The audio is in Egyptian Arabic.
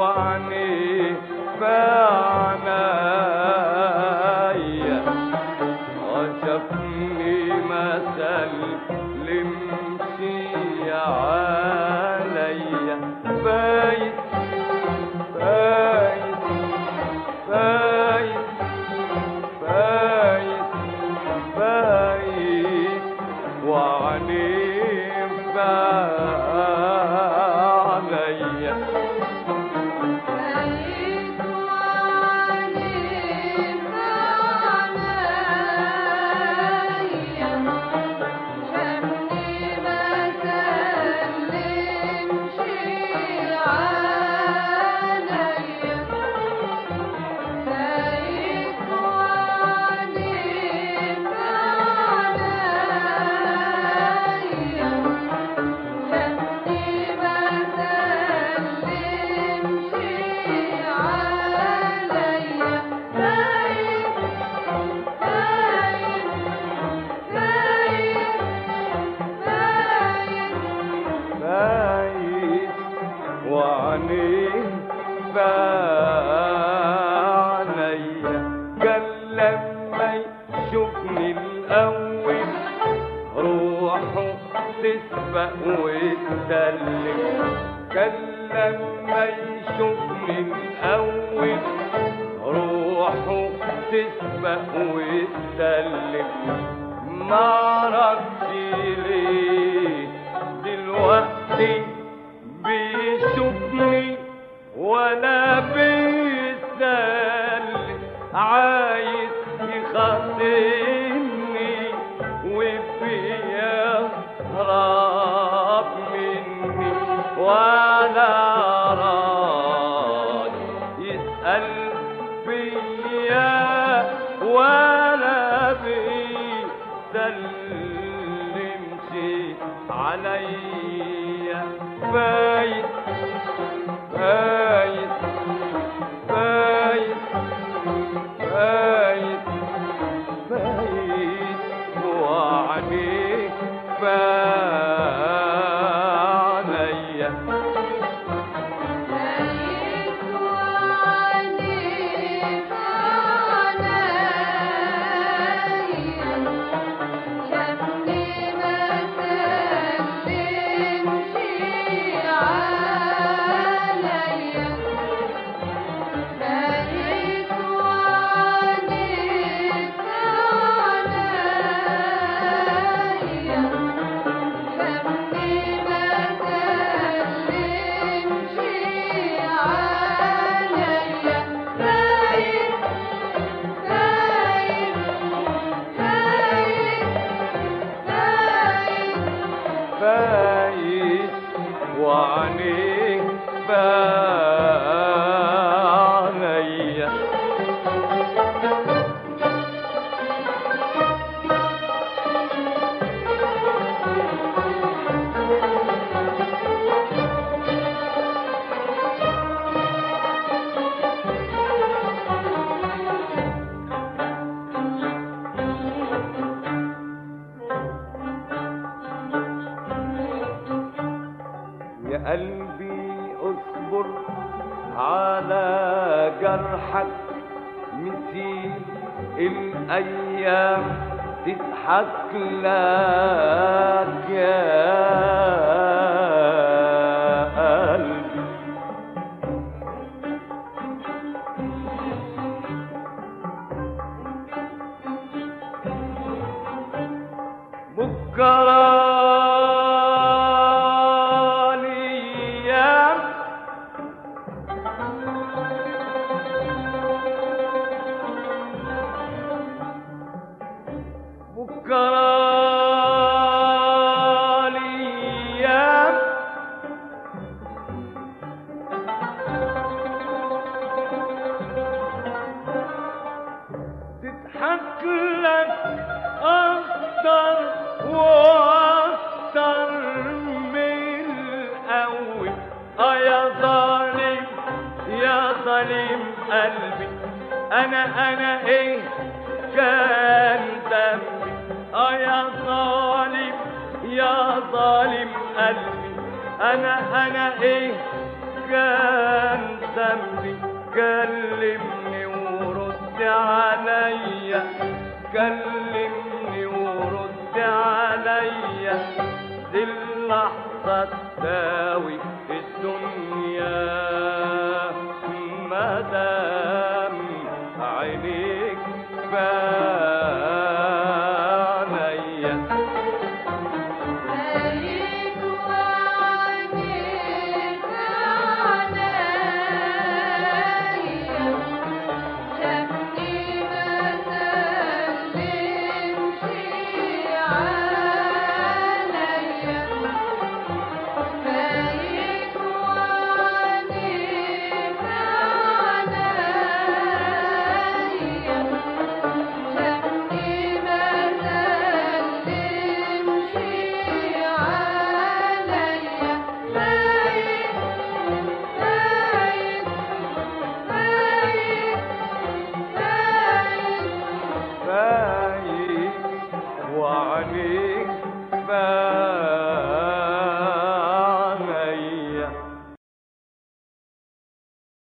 وعني فعنايا وشافني ما سلمش عليا بايت بايت بايت بايت بايت وعنيف عليا بقيت وعنيف عليا شافني ما سلمش عليا بقيت وعنيف عليا شافني ما سلمش عليا باين باين باين باين بايت وعنيف عليا قال لما يشوفني الأول روحه تسبق وتسلم قال لما يشوفني الأول روحه تسبق وتسلم معرفش ليه دلوقتي بيشوفني ولا بيسلم عايز يخاطبني وبيهرب مني ولا راد يسأل فيا ولا بيسلمش عليا بايت بايت بايت بايت بايت وعليك عليا بقيت وعنيف عليا شافني ما سلمش عليا بقيت وعنيف عليا شافني ما سلمش عليا باين باين باين باين بايت وعليك عليا يا قلبي اصبر على جرحك مسير الايام تضحك لك يا قلبي بكرة الأيام بكرة الأيام تضحك لك أكتر وأكتر من الأول آه يا ظالم يا ظالم قلبي أنا أنا إيه كان ذنبي آه يا ظالم يا ظالم قلبي أنا أنا إيه كان ذنبي كلمني ورد عليا كلمني ورد عليا دي اللحظة تساوي الدنيا مدام عينيك بعينيا عليك وعينيك عليا شافني ما سلمش عليا عليك وعينيك عليا شافني ما سلمش عليا باين باين باين باين فايق وعليك فايق